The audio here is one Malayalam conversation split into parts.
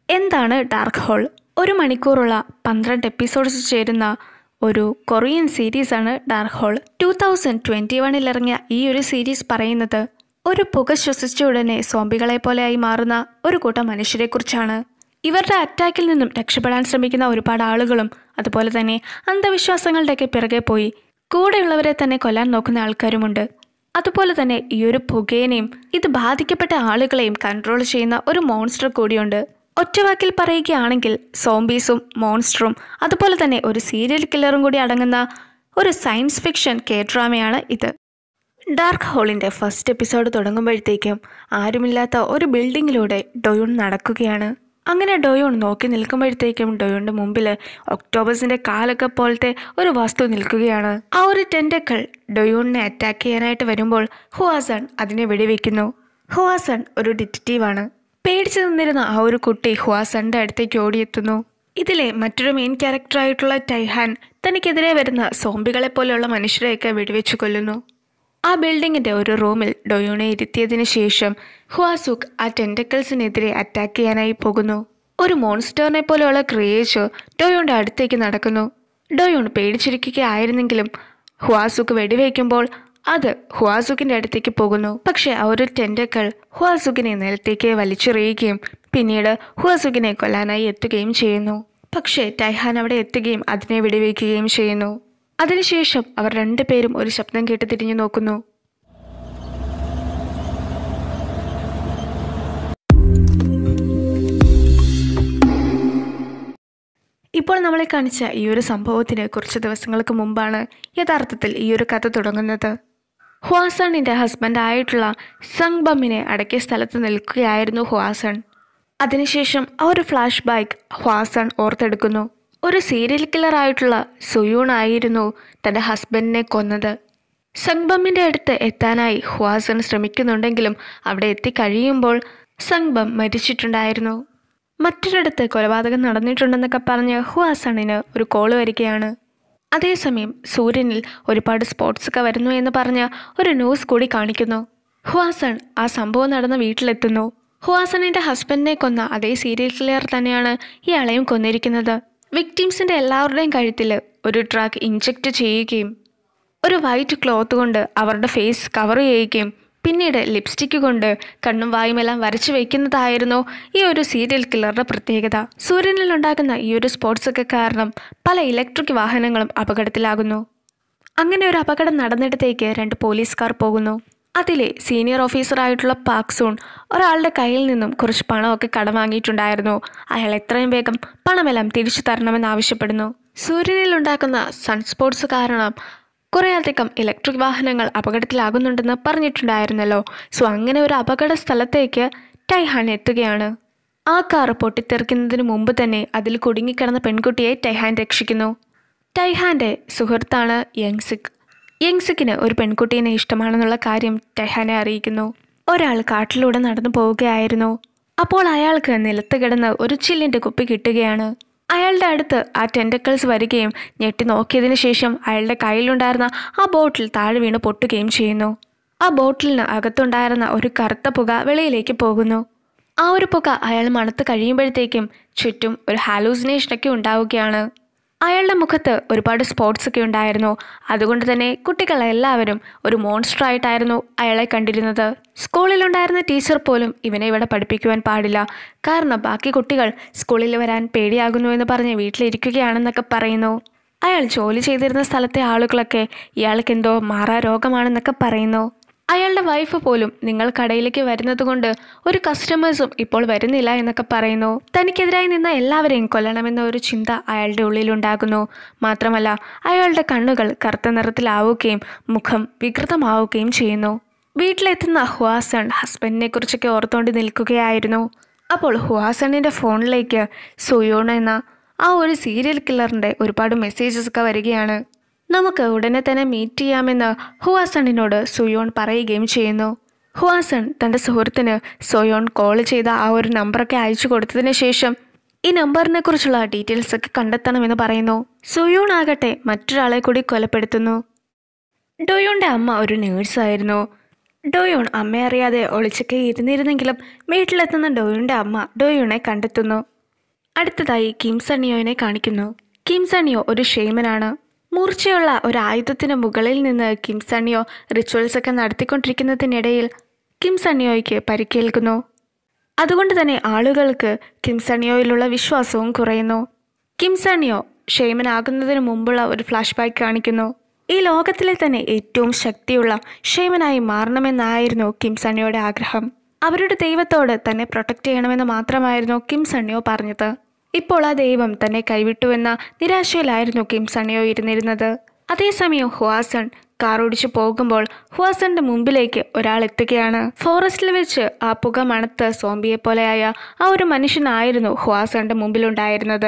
എന്താണ് ഡാർക്ക് ഹോൾ ഒരു മണിക്കൂറുള്ള പന്ത്രണ്ട് എപ്പിസോഡ്സ് ചേരുന്ന ഒരു കൊറിയൻ സീരീസാണ് dark hole two thousand twenty വണ്ണിൽ ഇറങ്ങിയ ഈ ഒരു സീരീസ് പറയുന്നത് ഒരു പുക ശ്വസിച്ച ഉടനെ സോംബികളെ പോലെയായി മാറുന്ന ഒരു കൂട്ടം മനുഷ്യരെക്കുറിച്ചാണ് ഇവരുടെ അറ്റാക്കിൽ നിന്നും രക്ഷപ്പെടാൻ ശ്രമിക്കുന്ന ഒരുപാട് ആളുകളും അതുപോലെ തന്നെ അന്ധവിശ്വാസങ്ങളുടെയൊക്കെ പിറകെ പോയി കൂടെയുള്ളവരെ തന്നെ കൊല്ലാൻ നോക്കുന്ന ആൾക്കാരുമുണ്ട് അതുപോലെ തന്നെ ഈ ഒരു പുകേനെയും ഇത് ബാധിക്കപ്പെട്ട ആളുകളെയും കൺട്രോൾ ചെയ്യുന്ന ഒരു മോൺസ്റ്റർ കൂടിയുണ്ട് ഒറ്റവാക്കിൽ പറയുകയാണെങ്കിൽ സോംബീസും മോൺസ്റ്ററും അതുപോലെ തന്നെ ഒരു സീരിയൽ കില്ലറും കൂടി അടങ്ങുന്ന ഒരു സയൻസ് ഫിക്ഷൻ കെ ഡ്രാമയാണ് ഇത് ഡാർക്ക് ഹോളിൻ്റെ ഫസ്റ്റ് എപ്പിസോഡ് തുടങ്ങുമ്പോഴത്തേക്കും ആരുമില്ലാത്ത ഒരു ബിൽഡിങ്ങിലൂടെ ഡൊയൂൺ നടക്കുകയാണ് അങ്ങനെ ഡൊയൂൺ നോക്കി നിൽക്കുമ്പോഴത്തേക്കും ഡൊയൂണിൻ്റെ മുമ്പിൽ ഒക്ടോബസിൻ്റെ കാലൊക്കെ പോലത്തെ ഒരു വസ്തു നിൽക്കുകയാണ് ആ ഒരു ടെൻഡക്കൾ ഡൊയൂണിനെ അറ്റാക്ക് ചെയ്യാനായിട്ട് വരുമ്പോൾ ഹുവാസൺ അതിനെ വെടിവെക്കുന്നു ഹുവാസൺ ഒരു ഡിറ്റക്റ്റീവാണ് പേടിച്ചു നിന്നിരുന്ന ആ ഒരു കുട്ടി ഹുവാസണിൻ്റെ അടുത്തേക്ക് ഓടിയെത്തുന്നു ഇതിലെ മറ്റൊരു മെയിൻ ക്യാരക്ടറായിട്ടുള്ള ടൈഹാൻ തനിക്കെതിരെ വരുന്ന സോംബികളെ പോലെയുള്ള മനുഷ്യരെയൊക്കെ വെടിവെച്ചു കൊല്ലുന്നു ആ ബിൽഡിങ്ങിന്റെ ഒരു റൂമിൽ ഡൊയോണെ ഇരുത്തിയതിനു ശേഷം ഹുവാസുക് ആ ടെൻഡക്കിൾസിനെതിരെ അറ്റാക്ക് ചെയ്യാനായി പോകുന്നു ഒരു മോൺസ്റ്ററിനെ പോലെയുള്ള ക്രിയേച്ചർ ഡൊയോന്റെ അടുത്തേക്ക് നടക്കുന്നു ഡൊയോൺ പേടിച്ചിരിക്കുകയായിരുന്നെങ്കിലും ഹുവാസുക്ക് വെടിവെക്കുമ്പോൾ അത് ഹുവാസുക്കിന്റെ അടുത്തേക്ക് പോകുന്നു പക്ഷെ ആ ഒരു ടെൻഡക്കൾ ഹുവാസുക്കിനെ നിലത്തേക്ക് വലിച്ചെറിയുകയും പിന്നീട് ഹുവാസുക്കിനെ കൊല്ലാനായി എത്തുകയും ചെയ്യുന്നു പക്ഷേ ടൈഹാൻ അവിടെ എത്തുകയും അതിനെ വെടിവെക്കുകയും ചെയ്യുന്നു അതിനുശേഷം അവർ രണ്ടുപേരും ഒരു ശബ്ദം കേട്ട് തിരിഞ്ഞു നോക്കുന്നു ഇപ്പോൾ നമ്മളെ കാണിച്ച ഈ ഒരു സംഭവത്തിന് കുറച്ച് ദിവസങ്ങൾക്ക് മുമ്പാണ് യഥാർത്ഥത്തിൽ ഈ ഒരു കഥ തുടങ്ങുന്നത് ഹുവാസണിൻ്റെ ഹസ്ബൻഡ് ആയിട്ടുള്ള സംഗ്ബമ്മിനെ അടക്കിയ സ്ഥലത്ത് നിൽക്കുകയായിരുന്നു ഹുവാസൺ അതിനുശേഷം ആ ഒരു ഫ്ലാഷ് ബാക്ക് ഹുവാസൺ ഓർത്തെടുക്കുന്നു ഒരു സീരിയൽ കില്ലർ ആയിട്ടുള്ള സുയൂൺ ആയിരുന്നു തൻ്റെ ഹസ്ബൻഡിനെ കൊന്നത് സംഗ്ബമ്മിൻ്റെ അടുത്ത് എത്താനായി ഹുവാസൺ ശ്രമിക്കുന്നുണ്ടെങ്കിലും അവിടെ എത്തിക്കഴിയുമ്പോൾ സംഗ്ബം മരിച്ചിട്ടുണ്ടായിരുന്നു മറ്റൊരിടത്ത് കൊലപാതകം നടന്നിട്ടുണ്ടെന്നൊക്കെ പറഞ്ഞ് ഹുവാസണിന് ഒരു കോള് വരികയാണ് അതേസമയം സൂര്യനിൽ ഒരുപാട് സ്പോട്സ് ഒക്കെ വരുന്നു എന്ന് പറഞ്ഞ് ഒരു ന്യൂസ് കൂടി കാണിക്കുന്നു ഹുവാസൺ ആ സംഭവം നടന്ന വീട്ടിലെത്തുന്നു ഹുവാസണിന്റെ ഹസ്ബൻഡിനെ കൊന്ന അതേ സീരിയൽ കില്ലർ തന്നെയാണ് ഇയാളെയും കൊന്നിരിക്കുന്നത് വിക്ടിംസിന്റെ എല്ലാവരുടെയും കഴുത്തിൽ ഒരു ഡ്രഗ് ഇഞ്ചെക്റ്റ് ചെയ്യുകയും ഒരു വൈറ്റ് ക്ലോത്ത് കൊണ്ട് അവരുടെ ഫേസ് കവർ ചെയ്യുകയും പിന്നീട് ലിപ്സ്റ്റിക്ക് കൊണ്ട് കണ്ണും വായുമെല്ലാം വരച്ചു വയ്ക്കുന്നതായിരുന്നു ഈ ഒരു സീരിയൽ കില്ലറുടെ പ്രത്യേകത സൂര്യനിൽ ഉണ്ടാകുന്ന ഈ ഒരു സ്പോർട്സ് ഒക്കെ കാരണം പല ഇലക്ട്രിക് വാഹനങ്ങളും അപകടത്തിലാകുന്നു അങ്ങനെ ഒരു അപകടം നടന്നിടത്തേക്ക് രണ്ട് പോലീസുകാർ പോകുന്നു അതിലെ സീനിയർ ഓഫീസറായിട്ടുള്ള പാക്സൂൺ ഒരാളുടെ കയ്യിൽ നിന്നും കുറച്ച് പണമൊക്കെ കടം വാങ്ങിയിട്ടുണ്ടായിരുന്നു അയാൾ എത്രയും വേഗം പണമെല്ലാം തിരിച്ചു തരണമെന്ന് ആവശ്യപ്പെടുന്നു സൂര്യനിൽ ഉണ്ടാക്കുന്ന സൺസ്പോട്സ് കാരണം കുറേയധികം ഇലക്ട്രിക് വാഹനങ്ങൾ അപകടത്തിലാകുന്നുണ്ടെന്ന് പറഞ്ഞിട്ടുണ്ടായിരുന്നല്ലോ സോ അങ്ങനെ ഒരു അപകട സ്ഥലത്തേക്ക് ടൈഹാൻ എത്തുകയാണ് ആ കാർ പൊട്ടിത്തെറിക്കുന്നതിന് മുമ്പ് തന്നെ അതിൽ കുടുങ്ങിക്കിടന്ന പെൺകുട്ടിയെ ടൈഹാൻ രക്ഷിക്കുന്നു ടൈഹാന്റെ സുഹൃത്താണ് യങ്സിക് യങ്സിക്കിന് ഒരു പെൺകുട്ടീനെ ഇഷ്ടമാണെന്നുള്ള കാര്യം ടൈഹാനെ അറിയിക്കുന്നു ഒരാൾ കാട്ടിലൂടെ നടന്നു പോവുകയായിരുന്നു അപ്പോൾ അയാൾക്ക് നിലത്ത് കിടന്ന് ഒരു ചില്ലിന്റെ കുപ്പി കിട്ടുകയാണ് അയാളുടെ അടുത്ത് ആ ടെൻഡക്കിൾസ് വരികയും ഞെട്ടി നോക്കിയതിനു ശേഷം അയാളുടെ കയ്യിലുണ്ടായിരുന്ന ആ ബോട്ടിൽ താഴെ വീണ് പൊട്ടുകയും ചെയ്യുന്നു ആ ബോട്ടിലിന് അകത്തുണ്ടായിരുന്ന ഒരു കറുത്ത പുക വെളിയിലേക്ക് പോകുന്നു ആ ഒരു പുക അയാൾ മണത്ത് കഴിയുമ്പോഴത്തേക്കും ചുറ്റും ഒരു ഹാലൂസിനേഷനൊക്കെ ഉണ്ടാവുകയാണ് അയാളുടെ മുഖത്ത് ഒരുപാട് സ്പോട്സ് ഒക്കെ ഉണ്ടായിരുന്നു അതുകൊണ്ട് തന്നെ കുട്ടികൾ എല്ലാവരും ഒരു മോൺസ്റ്റർ ആയിട്ടായിരുന്നു അയാളെ കണ്ടിരുന്നത് സ്കൂളിലുണ്ടായിരുന്ന ടീച്ചർ പോലും ഇവനെ ഇവിടെ പഠിപ്പിക്കുവാൻ പാടില്ല കാരണം ബാക്കി കുട്ടികൾ സ്കൂളിൽ വരാൻ പേടിയാകുന്നു എന്ന് പറഞ്ഞ് വീട്ടിലിരിക്കുകയാണെന്നൊക്കെ പറയുന്നു അയാൾ ജോലി ചെയ്തിരുന്ന സ്ഥലത്തെ ആളുകളൊക്കെ ഇയാൾക്ക് എന്തോ മാറാ രോഗമാണെന്നൊക്കെ പറയുന്നു അയാളുടെ വൈഫ് പോലും നിങ്ങൾ കടയിലേക്ക് വരുന്നത് കൊണ്ട് ഒരു കസ്റ്റമേഴ്സും ഇപ്പോൾ വരുന്നില്ല എന്നൊക്കെ പറയുന്നു തനിക്കെതിരായി നിന്ന എല്ലാവരെയും കൊല്ലണമെന്ന ഒരു ചിന്ത അയാളുടെ ഉള്ളിലുണ്ടാകുന്നു മാത്രമല്ല അയാളുടെ കണ്ണുകൾ കറുത്ത നിറത്തിലാവുകയും മുഖം വികൃതമാവുകയും ചെയ്യുന്നു വീട്ടിലെത്തുന്ന ഹുവാസൺ ഹസ്ബൻഡിനെ കുറിച്ചൊക്കെ ഓർത്തുകൊണ്ട് നിൽക്കുകയായിരുന്നു അപ്പോൾ ഹുവാസണിൻ്റെ ഫോണിലേക്ക് സുയോൺ എന്ന ആ ഒരു സീരിയൽ കില്ലറിൻ്റെ ഒരുപാട് മെസ്സേജസ് ഒക്കെ വരികയാണ് നമുക്ക് ഉടനെ തന്നെ മീറ്റ് ചെയ്യാമെന്ന് ഹുവാസണിനോട് സുയോൺ പറയുകയും ചെയ്യുന്നു ഹുവാസൺ തൻ്റെ സുഹൃത്തിന് സോയോൺ കോൾ ചെയ്ത ആ ഒരു നമ്പറൊക്കെ അയച്ചു കൊടുത്തതിന് ശേഷം ഈ നമ്പറിനെ കുറിച്ചുള്ള ഡീറ്റെയിൽസ് ഒക്കെ കണ്ടെത്തണമെന്ന് പറയുന്നു സുയോൺ ആകട്ടെ മറ്റൊരാളെ കൂടി കൊലപ്പെടുത്തുന്നു ഡോയോന്റെ അമ്മ ഒരു നേഴ്സായിരുന്നു ഡോയോൺ അമ്മ അറിയാതെ ഒളിച്ചൊക്കെ ഇരുന്നിരുന്നെങ്കിലും വീട്ടിലെത്തുന്ന ഡോയോന്റെ അമ്മ ഡോയോണെ കണ്ടെത്തുന്നു അടുത്തതായി കിം സണ്ണിയോനെ കാണിക്കുന്നു കിം സണ്ണിയോ ഒരു ഷെയ്മനാണ് മൂർച്ചയുള്ള ഒരു ആയുധത്തിന് മുകളിൽ നിന്ന് കിം സണ്ണിയോ റിച്വൽസ് ഒക്കെ നടത്തിക്കൊണ്ടിരിക്കുന്നതിനിടയിൽ കിം സണ്ണിയോയ്ക്ക് പരിക്കേൽക്കുന്നു അതുകൊണ്ട് തന്നെ ആളുകൾക്ക് കിം സണ്ണിയോയിലുള്ള വിശ്വാസവും കുറയുന്നു കിം സണ്ണിയോ ഷെയ്മനാകുന്നതിന് മുമ്പുള്ള ഒരു ഫ്ലാഷ് ബാക്ക് കാണിക്കുന്നു ഈ ലോകത്തിലെ തന്നെ ഏറ്റവും ശക്തിയുള്ള ഷെയ്മനായി മാറണമെന്നായിരുന്നു കിം സണ്ണിയോയുടെ ആഗ്രഹം അവരുടെ ദൈവത്തോട് തന്നെ പ്രൊട്ടക്റ്റ് ചെയ്യണമെന്ന് മാത്രമായിരുന്നു കിം സണ്ണിയോ പറഞ്ഞത് ഇപ്പോൾ ആ ദൈവം തന്നെ കൈവിട്ടുവെന്ന നിരാശയിലായിരുന്നു കിം സണ്ണിയോ ഇരുന്നിരുന്നത് അതേസമയം ഹുവാസൺ കാർ ഓടിച്ചു പോകുമ്പോൾ ഹുവാസന്റെ മുമ്പിലേക്ക് ഒരാൾ എത്തുകയാണ് ഫോറസ്റ്റിൽ വെച്ച് ആ പുക മണത്ത് സോംബിയെ പോലെയായ ആ ഒരു മനുഷ്യനായിരുന്നു ഹുവാസന്റെ മുമ്പിലുണ്ടായിരുന്നത്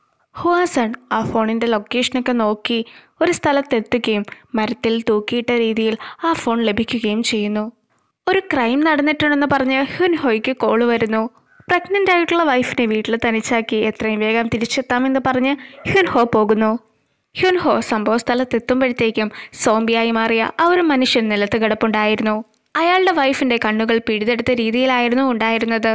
ഹുവാസൺ ആ ഫോണിന്റെ ലൊക്കേഷനൊക്കെ നോക്കി ഒരു സ്ഥലത്തെത്തുകയും മരത്തിൽ തൂക്കിയിട്ട രീതിയിൽ ആ ഫോൺ ലഭിക്കുകയും ചെയ്യുന്നു ഒരു ക്രൈം നടന്നിട്ടുണ്ടെന്ന് പറഞ്ഞ് ഹ്യുൻ ഹോയ്ക്ക് കോള് വരുന്നു പ്രഗ്നൻ്റ് ആയിട്ടുള്ള വൈഫിനെ വീട്ടിൽ തനിച്ചാക്കി എത്രയും വേഗം തിരിച്ചെത്താമെന്ന് പറഞ്ഞ് ഹ്യുൻ ഹോ പോകുന്നു ഹ്യുൻ ഹോ സംഭവ സ്ഥലത്തെത്തുമ്പോഴത്തേക്കും സോംബിയായി മാറിയ ആ ഒരു മനുഷ്യൻ നിലത്ത് കിടപ്പുണ്ടായിരുന്നു അയാളുടെ വൈഫിന്റെ കണ്ണുകൾ പിടിതെടുത്ത രീതിയിലായിരുന്നു ഉണ്ടായിരുന്നത്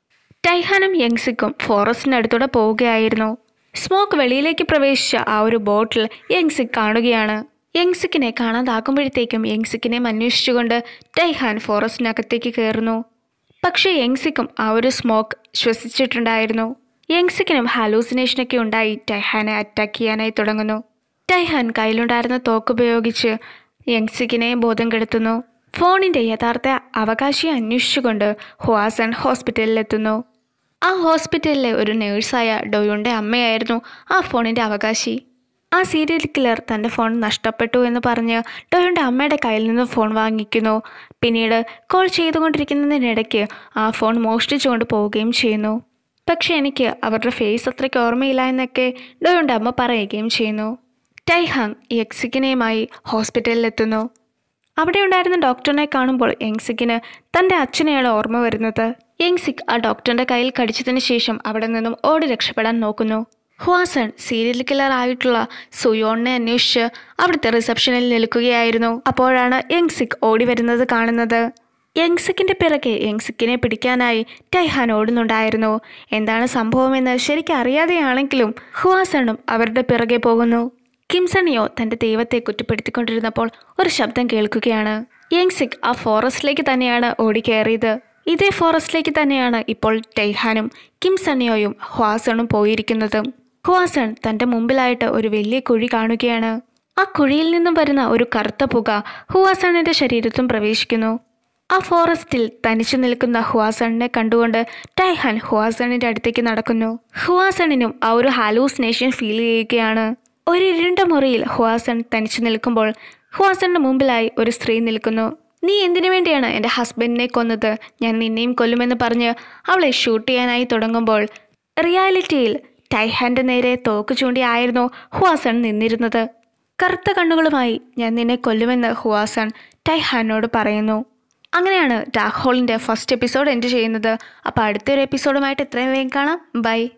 ടൈഹാനും യങ്സിക്കും ഫോറസ്റ്റിനടുത്തൂടെ പോവുകയായിരുന്നു സ്മോക്ക് വെളിയിലേക്ക് പ്രവേശിച്ച ആ ഒരു ബോട്ടിൽ യങ്സിക് കാണുകയാണ് യങ്സിക്കിനെ കാണാതാകുമ്പോഴത്തേക്കും യങ്സിക്കിനെ അന്വേഷിച്ചുകൊണ്ട് ടൈഹാൻ ഫോറസ്റ്റിനകത്തേക്ക് കയറുന്നു പക്ഷേ യങ്സിക്കും ആ ഒരു സ്മോക്ക് ശ്വസിച്ചിട്ടുണ്ടായിരുന്നു യങ്സിക്കിനും ഹാലൂസിനേഷനൊക്കെ ഉണ്ടായി ടൈഹാനെ അറ്റാക്ക് ചെയ്യാനായി തുടങ്ങുന്നു ടൈഹാൻ കയ്യിലുണ്ടായിരുന്ന തോക്കുപയോഗിച്ച് യങ്സിക്കിനെ ബോധം കെടുത്തുന്നു ഫോണിന്റെ യഥാർത്ഥ അവകാശിയെ അന്വേഷിച്ചുകൊണ്ട് ഹുവാസൺ ഹോസ്പിറ്റലിലെത്തുന്നു ആ ഹോസ്പിറ്റലിലെ ഒരു നേഴ്സായ ഡോയുടെ അമ്മയായിരുന്നു ആ ഫോണിന്റെ അവകാശി ആ സീരിയൽ കില്ലർ തൻ്റെ ഫോൺ നഷ്ടപ്പെട്ടു എന്ന് പറഞ്ഞ് ഡോയുടെ അമ്മയുടെ കയ്യിൽ നിന്ന് ഫോൺ വാങ്ങിക്കുന്നു പിന്നീട് കോൾ ചെയ്തുകൊണ്ടിരിക്കുന്നതിനിടയ്ക്ക് ആ ഫോൺ മോഷ്ടിച്ചുകൊണ്ട് പോവുകയും ചെയ്യുന്നു പക്ഷെ എനിക്ക് അവരുടെ ഫേസ് അത്രയ്ക്ക് ഓർമ്മയില്ല എന്നൊക്കെ ഡോയുടെ അമ്മ പറയുകയും ചെയ്യുന്നു ടൈഹാങ് യക്സിക്കിനെയുമായി ഹോസ്പിറ്റലിലെത്തുന്നു അവിടെ ഉണ്ടായിരുന്ന ഡോക്ടറിനെ കാണുമ്പോൾ യങ്സിക്കിന് തൻ്റെ അച്ഛനെയാണ് ഓർമ്മ വരുന്നത് യങ്സിക് ആ ഡോക്ടറിന്റെ കയ്യിൽ കടിച്ചതിന് ശേഷം അവിടെ നിന്നും ഓടി രക്ഷപ്പെടാൻ നോക്കുന്നു ഹുവാസൺ സീരിയൽ കില്ലർ ആയിട്ടുള്ള സുയോണിനെ അന്വേഷിച്ച് അവിടുത്തെ റിസപ്ഷനിൽ നിൽക്കുകയായിരുന്നു അപ്പോഴാണ് യങ്സിക് ഓടി വരുന്നത് കാണുന്നത് യങ്സിക്കിന്റെ പിറകെ യങ്സിക്കിനെ പിടിക്കാനായി ടൈഹാൻ ഓടുന്നുണ്ടായിരുന്നു എന്താണ് സംഭവമെന്ന് ശരിക്കും അറിയാതെയാണെങ്കിലും ഹുവാസണും അവരുടെ പിറകെ പോകുന്നു കിംസണിയോ തന്റെ ദൈവത്തെ കുറ്റപ്പെടുത്തിക്കൊണ്ടിരുന്നപ്പോൾ ഒരു ശബ്ദം കേൾക്കുകയാണ് യങ്സിക് ആ ഫോറസ്റ്റിലേക്ക് തന്നെയാണ് ഓടിക്കയറിയത് ഇതേ ഫോറസ്റ്റിലേക്ക് തന്നെയാണ് ഇപ്പോൾ ടൈഹാനും കിംസണിയോയും ഹ്വാസണും പോയിരിക്കുന്നത് ഹ്വാസൺ തന്റെ മുമ്പിലായിട്ട് ഒരു വലിയ കുഴി കാണുകയാണ് ആ കുഴിയിൽ നിന്നും വരുന്ന ഒരു കറുത്ത പുക ഹുവാസണിന്റെ ശരീരത്തും പ്രവേശിക്കുന്നു ആ ഫോറസ്റ്റിൽ തനിച്ചു നിൽക്കുന്ന ഹുവാസണിനെ കണ്ടുകൊണ്ട് ടൈഹാൻ ഹുവാസണിന്റെ അടുത്തേക്ക് നടക്കുന്നു ഹുവാസണിനും ആ ഒരു ഹാലൂസിനേഷൻ ഫീൽ ചെയ്യുകയാണ് ഒരു ഇരുണ്ട മുറിയിൽ ഹുവാസൺ തനിച്ചു നിൽക്കുമ്പോൾ ഹുവാസണിന്റെ മുമ്പിലായി ഒരു സ്ത്രീ നിൽക്കുന്നു നീ എന്തിനു വേണ്ടിയാണ് എൻ്റെ ഹസ്ബൻഡിനെ കൊന്നത് ഞാൻ നിന്നെയും കൊല്ലുമെന്ന് പറഞ്ഞ് അവളെ ഷൂട്ട് ചെയ്യാനായി തുടങ്ങുമ്പോൾ റിയാലിറ്റിയിൽ ടൈഹാന്റെ നേരെ തോക്ക് ചൂണ്ടിയായിരുന്നു ഹുവാസൺ നിന്നിരുന്നത് കറുത്ത കണ്ണുകളുമായി ഞാൻ നിന്നെ കൊല്ലുമെന്ന് ഹുവാസൺ ടൈഹാനോട് പറയുന്നു അങ്ങനെയാണ് ഡാർക്ക് ഹോളിൻ്റെ ഫസ്റ്റ് എപ്പിസോഡ് എൻഡ് ചെയ്യുന്നത് അപ്പോൾ അടുത്തൊരു എപ്പിസോഡുമായിട്ട് എത്രയും വേഗം കാണാം ബൈ